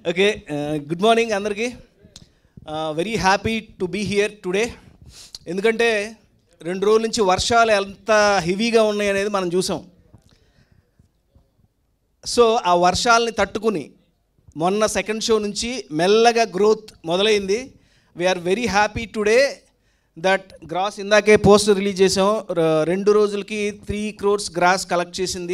okay good morning అందరికీ very happy to be here today ఎందుకంటే రెండు రోజుల నుంచి వర్షాలు ఎంత హెవీగా ఉన్నాయి అనేది మనం చూసాం సో ఆ వర్షాలని తట్టుకుని మొన్న సెకండ్ షో నుంచి మెల్లగా గ్రోత్ మొదలైంది we're very happy today that gross ఇందాకే పోస్టర్ రిలీజ్ చేసాం ర- రెండు రోజులకి త్రీ క్రోర్స్ గ్రాస్ కలెక్ట్ చేసింది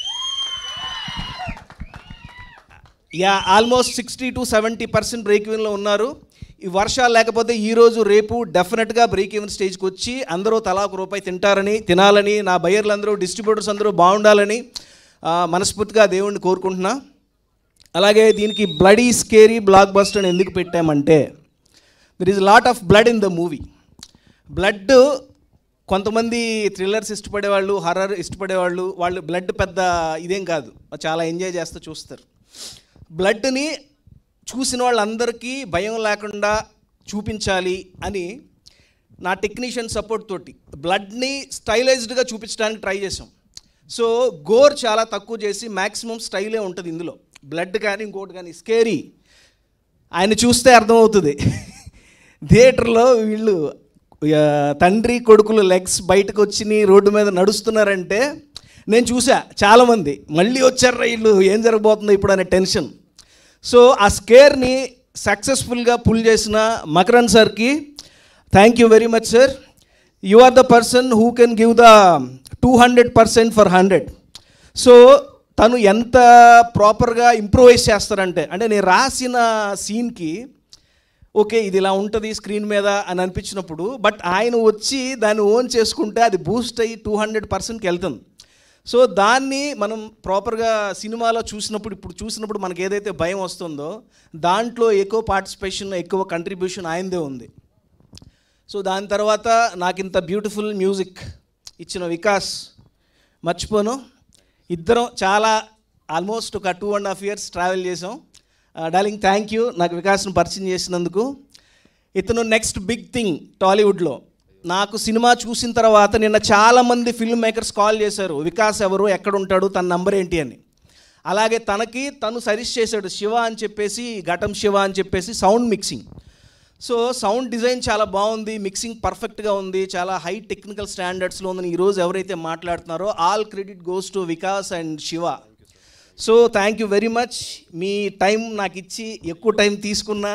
yeah almost sixty to seventy percent break ఈవెన్లో ఉన్నారు ఈ వర్షాలు లేకపోతే ఈ రోజు రేపు డెఫినెట్గా బ్రేక్ ఈవెన్ స్టేజ్కి వచ్చి అందరూ తలా ఒక రూపాయి తింటారని తినాలని నా బయర్లు అందరూ డిస్ట్రిబ్యూటర్స్ అందరూ బాగుండాలని ఆ, మనస్ఫూర్తిగా దేవుణ్ణి కోరుకుంటున్నా అలాగే దీనికి బ్లడీ స్కేరీ బ్లాక్ బస్టర్ అని ఎందుకు పెట్టామంటే there is lot of blood in the movie blood కొంతమంది థ్రిల్లర్స్ ఇష్టపడేవాళ్ళు హర్రర్ ఇష్టపడేవాళ్ళు వాళ్ళు బ్లడ్ పెద్ద ఇదేం కాదు చాలా ఎంజాయ్ చేస్తూ చూస్తారు బ్లడ్ని చూసిన వాళ్ళందరికీ భయం లేకుండా చూపించాలి అని నా టెక్నీషియన్ సపోర్ట్ తోటి బ్లడ్ని స్టైలైజ్డ్గా చూపించడానికి ట్రై చేసాం సో గోర్ చాలా తక్కువ చేసి మ్యాక్సిమం స్టైలే ఉంటుంది ఇందులో బ్లడ్ కానీ ఇంకోటి కానీ స్కేరీ ఆయన చూస్తే అర్థమవుతుంది థియేటర్లో వీళ్ళు ఆ, తండ్రి కొడుకులు లెగ్స్ బయటకు వచ్చి రోడ్డు మీద నడుస్తున్నారంటే నేను చూసా చాలామంది మళ్ళీ వచ్చారు వీళ్ళు ఏం జరగబోతుందో ఇప్పుడు అనే టెన్షన్ సో ఆ స్కేర్ని సక్సెస్ఫుల్గా పుల్ చేసిన మకరన్ సార్కి thank you very much sir you are the person who can give the two hundred percent for hundred so తను ఎంత ప్రాపర్గా ఇంప్రూవైజ్ చేస్తారంటే అంటే నేను రాసిన సీన్కి ఓకే ఇది ఇలా ఉంటుంది స్క్రీన్ మీద అని అనిపించినప్పుడు బట్ ఆయన వచ్చి దాన్ని ఓన్ చేసుకుంటే అది బూస్ట్ అయ్యి టూ హండ్రెడ్ పర్సెంట్కి వెళ్తుంది సో దాన్ని మనం ప్రాపర్గా సినిమాలో చూసినప్పుడు ఇప్పుడు చూసినప్పుడు మనకి ఏదైతే భయం వస్తుందో దాంట్లో ఎక్కువ పార్టిసిపేషన్ ఎక్కువ కంట్రిబ్యూషన్ ఆయనదే ఉంది సో దాని తర్వాత నాకు ఇంత బ్యూటిఫుల్ మ్యూజిక్ ఇచ్చిన వికాస్ మర్చిపోను ఇద్దరం చాలా ఆల్మోస్ట్ ఒక two and half years travel చేసాం డార్లింగ్ థ్యాంక్ యూ నాకు వికాస్ను పరిచయం చేసినందుకు ఇతను నెక్స్ట్ బిగ్ థింగ్ టాలీవుడ్లో నాకు సినిమా చూసిన తర్వాత నిన్న చాలామంది ఫిల్మ్ మేకర్స్ కాల్ చేశారు వికాస్ ఎవరు ఎక్కడ ఉంటాడు తన నంబర్ ఏంటి అని అలాగే తనకి తను సజెస్ట్ చేశాడు శివ అని చెప్పేసి ఘటం శివ అని చెప్పేసి sound mixing so sound design చాలా బాగుంది మిక్సింగ్ పర్ఫెక్ట్గా ఉంది చాలా హై టెక్నికల్ స్టాండర్డ్స్లో ఉందని ఈరోజు ఎవరైతే మాట్లాడుతున్నారో all credit goes to Vikas and Shiva so thank you very much మీ టైం నాకు ఇచ్చి ఎక్కువ టైం తీసుకున్నా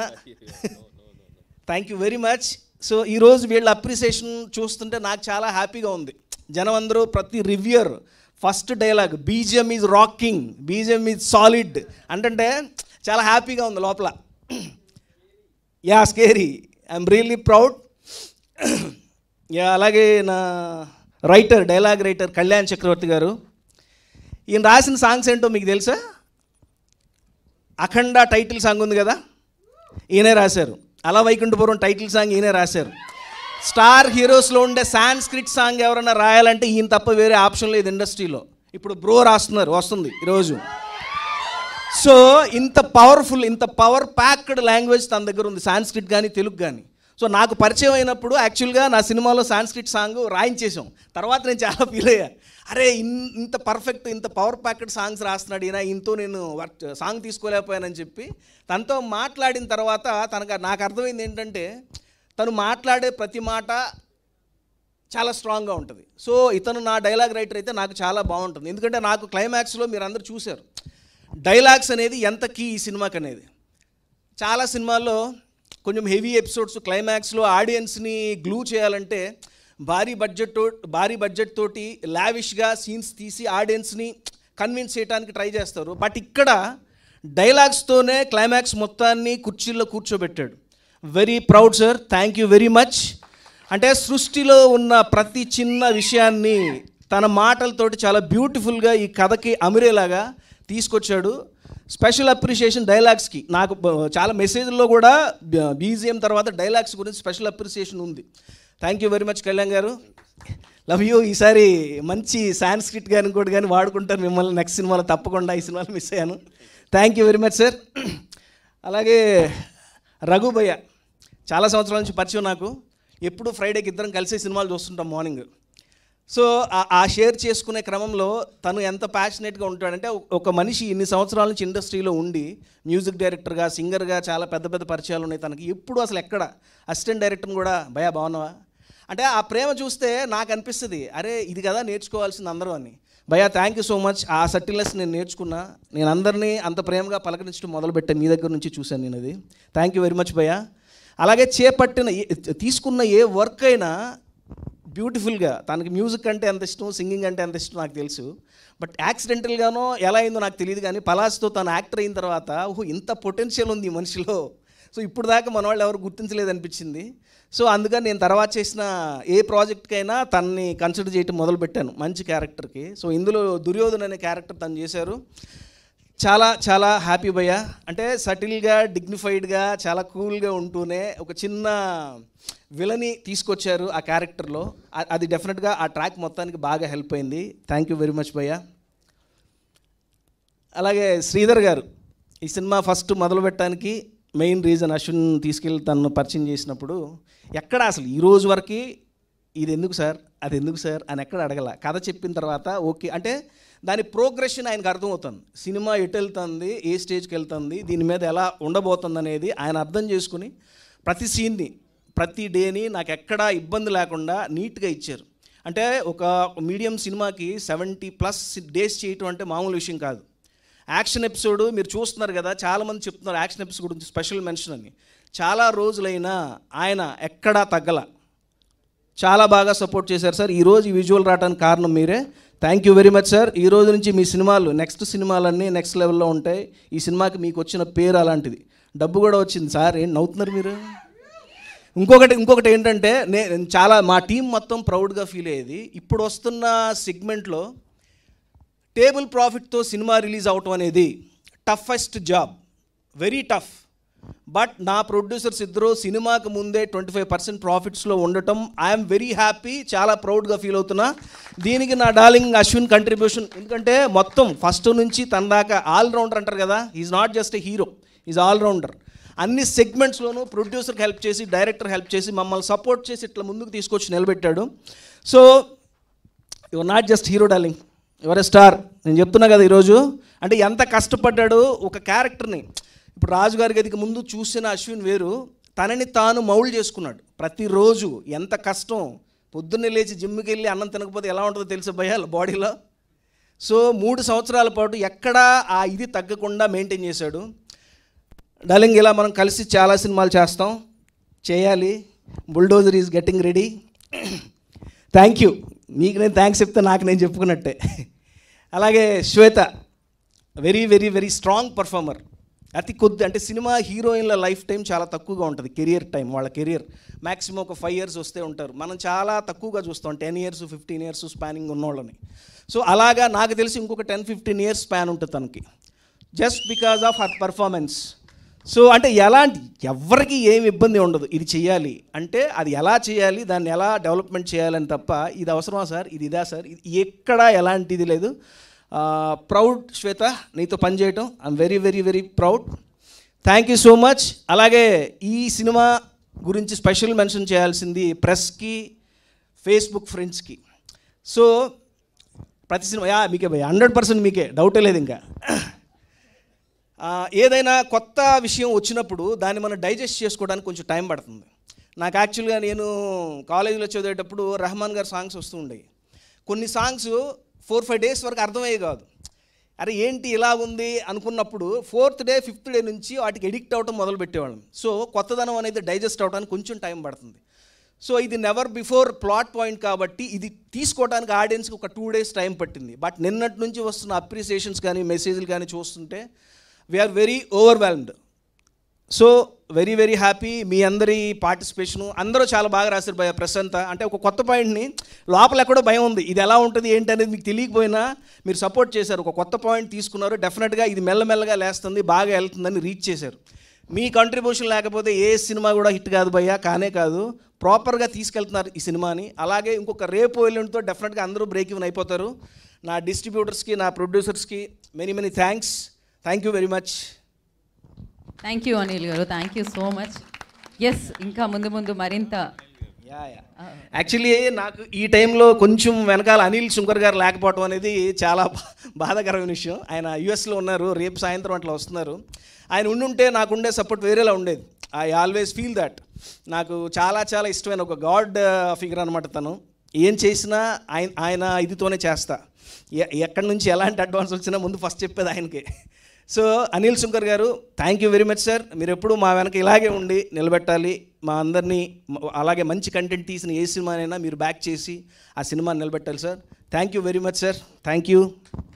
thank you very much so ఈరోజు వీళ్ళ అప్రిసియేషన్ చూస్తుంటే నాకు చాలా హ్యాపీగా ఉంది జనం అందరూ ప్రతి reviewer first dialogue BGM is rocking BGM is solid అంటే చాలా హ్యాపీగా ఉంది లోపల yeah scary I'm really proud yeah అలాగే నా writer dialogue writer Kalyan Chakravarthy garu ఈయన రాసిన సాంగ్స్ ఏంటో మీకు తెలుసా అఖండ టైటిల్ సాంగ్ ఉంది కదా ఈయనే రాశారు అలా వైకుంఠపురం టైటిల్ సాంగ్ ఈయనే రాశారు స్టార్ హీరోస్లో ఉండే సాంస్క్రిట్ సాంగ్ ఎవరైనా రాయాలంటే ఈయన తప్ప వేరే ఆప్షన్ లేదు ఇండస్ట్రీలో ఇప్పుడు బ్రో రాస్తున్నారు వస్తుంది ఈరోజు సో ఇంత పవర్ఫుల్ ఇంత పవర్ ప్యాక్డ్ లాంగ్వేజ్ తన దగ్గర ఉంది సాంస్క్రిట్ కానీ తెలుగు కానీ సో నాకు పరిచయం అయినప్పుడు యాక్చువల్గా నా సినిమాలో సాంస్క్రిట్ సాంగ్ రాయించేసాం తర్వాత నేను చాలా ఫీల్ అయ్యా అరే ఇన్- ఇంత పర్ఫెక్ట్ ఇంత పవర్ ప్యాకెడ్ సాంగ్స్ రాస్తున్నాడు ఈయన ఇంతో నేను వర్క్ సాంగ్ తీసుకోలేకపోయానని చెప్పి తనతో మాట్లాడిన తర్వాత తనకు నాకు అర్థమైంది ఏంటంటే తను మాట్లాడే ప్రతి మాట చాలా స్ట్రాంగ్గా ఉంటుంది సో ఇతను నా డైలాగ్ రైటర్ అయితే నాకు చాలా బాగుంటుంది ఎందుకంటే నాకు క్లైమాక్స్లో మీరు అందరూ చూశారు డైలాగ్స్ అనేది ఎంత కీ ఈ సినిమాకి అనేది చాలా సినిమాల్లో కొంచెం హెవీ ఎపిసోడ్స్ క్లైమాక్స్లో ఆడియన్స్ని గ్లూ చేయాలంటే భారీ బడ్జెట్ తో భారీ బడ్జెట్ తోటి లావిష్గా సీన్స్ తీసి ఆడియన్స్ని కన్విన్స్ చేయడానికి ట్రై చేస్తారు బట్ ఇక్కడ డైలాగ్స్తోనే క్లైమాక్స్ మొత్తాన్ని కుర్చీల్లో కూర్చోబెట్టాడు very proud sir thank you very much అంటే సృష్టిలో ఉన్న ప్రతి చిన్న విషయాన్ని తన మాటలతోటి చాలా బ్యూటిఫుల్గా ఈ కథకి అమిరేలాగా తీసుకొచ్చాడు స్పెషల్ అప్రిషియేషన్ డైలాగ్స్కి నాకు బ- చాలా మెసేజ్లో కూడా బీజిఎం తర్వాత డైలాగ్స్ గురించి స్పెషల్ అప్రిసియేషన్ ఉంది thank you very much Kalyan garu love you ఈసారి మంచి సాంస్క్రిట్ కానీ ఇంకోటి కానీ వాడుకుంటాను మిమ్మల్ని నెక్స్ట్ సినిమాలో తప్పకుండా ఈ సినిమాలో మిస్ అయ్యాను thank you very much sir అలాగే రఘుభయ్య చాలా సంవత్సరాల నుంచి పరిచయం నాకు ఎప్పుడు ఫ్రైడేకి ఇద్దరం కలిసి సినిమాలు చూస్తుంటాం మార్నింగ్ సో ఆ- ఆ షేర్ చేసుకునే క్రమంలో తను ఎంత ప్యాషనెట్గా ఉంటాడంటే ఒక- ఒక మనిషి ఇన్ని సంవత్సరాల నుంచి ఇండస్ట్రీలో ఉండి మ్యూజిక్ డైరెక్టర్గా సింగర్గా చాలా పెద్ద పెద్ద పరిచయాలు ఉన్నాయి తనకి ఎప్పుడు అసలు ఎక్కడ అసిస్టెంట్ డైరెక్టర్ని కూడా భయా బాగున్నావా అంటే ఆ ప్రేమ చూస్తే నాకు అనిపిస్తుంది అరే ఇది కదా నేర్చుకోవాల్సింది అందరూ అని భయ్యా థ్యాంక్ యూ సో మచ్ ఆ సర్టిల్నెస్ నేను నేర్చుకున్నా నేను అందరినీ అంత ప్రేమగా పలకరించడం మొదలుపెట్టాను మీ దగ్గర నుంచి చూశాను నేను అది థ్యాంక్ యూ వెరీ మచ్ భయ్యా అలాగే చేపట్టిన ఏ- తీసుకున్న ఏ వర్క్ అయినా బ్యూటిఫుల్గా తనకి మ్యూజిక్ అంటే ఎంత ఇష్టం సింగింగ్ అంటే ఎంత ఇష్టం నాకు తెలుసు బట్ యాక్సిడెంటల్గానో ఎలా అయిందో నాకు తెలియదు కానీ పలాస్తో తను యాక్టర్ అయిన తర్వాత ఓహో ఇంత పొటెన్షియల్ ఉంది ఈ మనిషిలో సో ఇప్పుడు దాకా మన వాళ్ళు ఎవరు గుర్తించలేదు అనిపించింది సో అందుకని నేను తర్వాత చేసిన ఏ ప్రాజెక్ట్కైనా తనని కన్సిడర్ చేయటం మొదలుపెట్టాను మంచి క్యారెక్టర్కి సో ఇందులో దుర్యోధన్ అనే క్యారెక్టర్ తను చేశారు చాలా చాలా హ్యాపీ భయ్య అంటే సటిల్గా డిగ్నిఫైడ్గా చాలా కూల్గా ఉంటూనే ఒక చిన్న విలని తీసుకొచ్చారు ఆ క్యారెక్టర్లో అ- అది డెఫినెట్గా ఆ ట్రాక్ మొత్తానికి బాగా హెల్ప్ అయింది థ్యాంక్ యూ వెరీ మచ్ భయ్య అలాగే శ్రీధర్ గారు ఈ సినిమా ఫస్ట్ మొదలు పెట్టడానికి మెయిన్ రీజన్ అశ్విన్ తీసుకెళ్ళి తను పరిచయం చేసినప్పుడు ఎక్కడ అసలు ఈ రోజు వరకు ఇది ఎందుకు సార్ అది ఎందుకు సార్ అని ఎక్కడ అడగల కథ చెప్పిన తర్వాత ఓకే అంటే దాని ప్రోగ్రెషన్ ఆయనకు అర్థమవుతుంది సినిమా ఎటు వెళ్తుంది ఏ స్టేజ్కి వెళ్తుంది దీని మీద ఎలా ఉండబోతుంది అనేది ఆయన అర్థం చేసుకుని ప్రతి సీన్ని ప్రతి డేని నాకు ఎక్కడా ఇబ్బంది లేకుండా నీట్గా ఇచ్చారు అంటే ఒక మీడియం సినిమాకి సెవెంటీ ప్లస్ డేస్ చేయటం అంటే మామూలు విషయం కాదు యాక్షన్ ఎపిసోడ్ మీరు చూస్తున్నారు కదా చాలామంది చెప్తున్నారు యాక్షన్ ఎపిసోడ్ గురించి స్పెషల్ మెన్షన్ అని చాలా రోజులైనా ఆయన ఎక్కడా తగ్గల చాలా బాగా సపోర్ట్ చేశారు సార్ ఈరోజు ఈ విజువల్ రావడానికి కారణం మీరే thank you very much sir ఈ రోజు నుంచి మీ సినిమాలు నెక్స్ట్ సినిమాలన్నీ నెక్స్ట్ లెవెల్లో ఉంటాయి ఈ సినిమాకి మీకు వచ్చిన పేరు అలాంటిది డబ్బు కూడా వచ్చింది సార్ ఏం నవ్వుతున్నారు మీరు ఇంకొకటి ఇంకొకటి ఏంటంటే నేను చాలా మా టీం మొత్తం ప్రౌడ్గా ఫీల్ అయ్యేది ఇప్పుడు వస్తున్న సెగ్మెంట్లో టేబుల్ ప్రాఫిట్తో సినిమా రిలీజ్ అవటం అనేది toughest job very tough but నా ప్రొడ్యూసర్స్ ఇద్దరు సినిమాకి ముందే ట్వంటీ ఫైవ్ పర్సెంట్ ప్రాఫిట్స్లో ఉండటం ఐఎమ్ వెరీ హ్యాపీ చాలా ప్రౌడ్గా ఫీల్ అవుతున్నా దీనికి నా డార్లింగ్ అశ్విన్ కంట్రిబ్యూషన్ ఎందుకంటే మొత్తం ఫస్ట్ నుంచి తన దాకా ఆల్రౌండర్ అంటారు కదా is not just a hero is allrounder అన్ని సెగ్మెంట్స్లోనూ ప్రొడ్యూసర్కి హెల్ప్ చేసి డైరెక్టర్ హెల్ప్ చేసి మమ్మల్ని సపోర్ట్ చేసి ఇట్లా ముందుకు తీసుకొచ్చి నిలబెట్టాడు so your not just hero darling your a star నేను చెప్తున్నా కదా ఈరోజు అంటే ఎంత కష్టపడ్డాడు ఒక క్యారెక్టర్ని ఇప్పుడు రాజు గారి గదికి ముందు చూసిన అశ్విన్ వేరు తనని తాను మౌల్డ్ చేసుకున్నాడు ప్రతిరోజు ఎంత కష్టం పొద్దున్నే లేచి జిమ్కి వెళ్ళి అన్నం తినకపోతే ఎలా ఉంటుందో తెలుసు భయ బాడీలో సో మూడు సంవత్సరాల పాటు ఎక్కడా ఆ ఇది తగ్గకుండా మెయింటైన్ చేశాడు డార్లింగ్ ఇలా మనం కలిసి చాలా సినిమాలు చేస్తాం చేయాలి bulldozer is getting ready thank you మీకు నేను థ్యాంక్స్ చెప్తే నాకు నేను చెప్పుకున్నట్టే అలాగే Shweta very very very strong performer అతి కొద్ది అంటే సినిమా హీరోయిన్ల లైఫ్ టైం చాలా తక్కువగా ఉంటుంది కెరియర్ టైం వాళ్ళ కెరియర్ మ్యాక్సిమం ఒక ఫైవ్ ఇయర్స్ వస్తే ఉంటారు మనం చాలా తక్కువగా చూస్తాం ten years fifteen years spanning ఉన్నోళ్ళని సో అలాగా నాకు తెలిసి ఇంకొక టెన్ ఫిఫ్టీన్ ఇయర్స్ స్పాన్ ఉంటుంది తనకి just because of her performance so అంటే ఎలాంటి ఎవరికి ఏమి ఇబ్బంది ఉండదు ఇది చేయాలి అంటే అది ఎలా చేయాలి దాన్ని ఎలా డెవలప్మెంట్ చేయాలని తప్ప ఇది అవసరమా సార్ ఇది ఇదా సార్ ఇది ఎక్కడా ఎలాంటిది లేదు ప్రౌడ్ శ్వేత నీతో పనిచేయటం I'm very very very proud thank you so much అలాగే ఈ సినిమా గురించి స్పెషల్ మెన్షన్ చేయాల్సింది ప్రెస్కి ఫేస్బుక్ ఫ్రెండ్స్కి సో ప్రతి సినిమా యా మీకే భయ హండ్రెడ్ పర్సెంట్ మీకే డౌటే లేదు ఇంకా ఆ, ఏదైనా కొత్త విషయం వచ్చినప్పుడు దాన్ని మనం డైజెస్ట్ చేసుకోవడానికి కొంచెం టైం పడుతుంది నాకు యాక్చువల్గా నేను కాలేజీలో చదివేటప్పుడు రెహమాన్ గారి సాంగ్స్ వస్తూ ఉండేవి కొన్ని సాంగ్స్ ఫోర్ ఫైవ్ డేస్ వరకు అర్థమయ్యే కాదు అరే ఏంటి ఇలా ఉంది అనుకున్నప్పుడు ఫోర్త్ డే ఫిఫ్త్ డే నుంచి వాటికి ఎడిక్ట్ అవ్వటం మొదలు పెట్టేవాళ్ళం సో కొత్తదనం అనేది డైజెస్ట్ అవ్వడానికి కొంచెం టైం పడుతుంది సో ఇది నెవర్ బిఫోర్ ప్లాట్ పాయింట్ కాబట్టి ఇది తీసుకోవడానికి ఆడియన్స్కి ఒక టూ డేస్ టైం పట్టింది బట్ నిన్నటి నుంచి వస్తున్న అప్రిసియేషన్స్ కానీ మెసేజ్లు కానీ చూస్తుంటే we are very overwhelmed so very very happy మీ అందరి పార్టిసిపేషను అందరూ చాలా బాగా రాశారు భయ ప్రశాంత అంటే ఒక కొత్త పాయింట్ని లోపల ఎక్కడో భయం ఉంది ఇది ఎలా ఉంటుంది ఏంటి అనేది మీకు తెలియకపోయినా మీరు సపోర్ట్ చేశారు ఒక కొత్త పాయింట్ తీసుకున్నారు డెఫినెట్గా ఇది మెల్లమెల్లగా లేస్తుంది బాగా వెళ్తుందని రీచ్ చేశారు మీ కంట్రిబ్యూషన్ లేకపోతే ఏ సినిమా కూడా హిట్ కాదు భయ్యా కానే కాదు ప్రాపర్గా తీసుకెళ్తున్నారు ఈ సినిమాని అలాగే ఇంకొక రేపు ఎల్లుండితో డెఫినెట్గా అందరూ బ్రేక్ ఇవన్ అయిపోతారు నా డిస్ట్రిబ్యూటర్స్కి నా ప్రొడ్యూసర్స్కి many many thanks thank you very much thank you Anil గారు thank you so much yes ఇంకా ముందు ముందు మరింత యాక్చువల్లీ నాకు ఈ టైంలో కొంచెం వెనకాల అనిల్ శుంకర్ గారు లేకపోవడం అనేది చాలా బా- బాధాకరమైన విషయం ఆయన యుఎస్లో ఉన్నారు రేపు సాయంత్రం అట్లా వస్తున్నారు ఆయన ఉండుంటే నాకుండే సపోర్ట్ వేరేలా ఉండేది ఐ ఆల్వేస్ ఫీల్ దట్ నాకు చాలా చాలా ఇష్టమైన ఒక గాడ్ ఫిగర్ అనమాట తను ఏం చేసినా ఆయన ఆయన ఇదితోనే చేస్తా ఎ- ఎక్కడి నుంచి ఎలాంటి అడ్వాన్స్ వచ్చినా ముందు ఫస్ట్ చెప్పేది ఆయనకే సో అనిల్ శంకర్ గారు thank you very much sir మీరు ఎప్పుడు మా వెనక ఇలాగే ఉండి నిలబెట్టాలి మా అందరినీ మ- అలాగే మంచి కంటెంట్ తీసిన ఏ సినిమానైనా మీరు బ్యాక్ చేసి ఆ సినిమాని నిలబెట్టాలి sir thank you very much sir thank you